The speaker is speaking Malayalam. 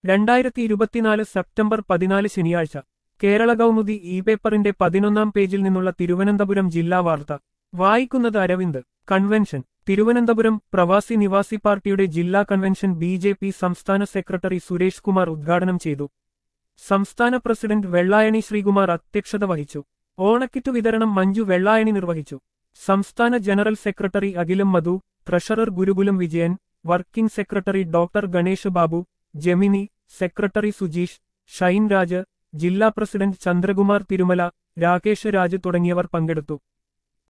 രണ്ടായിരത്തി ഇരുപത്തിനാല് സെപ്റ്റംബർ പതിനാല് ശനിയാഴ്ച കേരള കൗമുദി ഇ പേപ്പറിന്റെ പതിനൊന്നാം പേജിൽ നിന്നുള്ള തിരുവനന്തപുരം ജില്ലാ വാർത്ത വായിക്കുന്നത് അരവിന്ദ് കൺവെൻഷൻ തിരുവനന്തപുരം പ്രവാസി നിവാസി പാർട്ടിയുടെ ജില്ലാ കൺവെൻഷൻ ബി ജെ പി സംസ്ഥാന സെക്രട്ടറി സുരേഷ് കുമാർ ഉദ്ഘാടനം ചെയ്തു സംസ്ഥാന പ്രസിഡന്റ് വെള്ളായണി ശ്രീകുമാർ അധ്യക്ഷത വഹിച്ചു ഓണക്കിറ്റ് വിതരണം മഞ്ജു വെള്ളായണി നിർവഹിച്ചു സംസ്ഥാന general secretary Akhilam Madhu treasurer Gurukulam Vijayan working secretary doctor Ganesh Babu ജെമിനി സെക്രട്ടറി സുജീഷ് ഷൈൻ രാജ് ജില്ലാ പ്രസിഡന്റ് ചന്ദ്രകുമാർ തിരുമല രാകേഷ് രാജ് തുടങ്ങിയവർ പങ്കെടുത്തു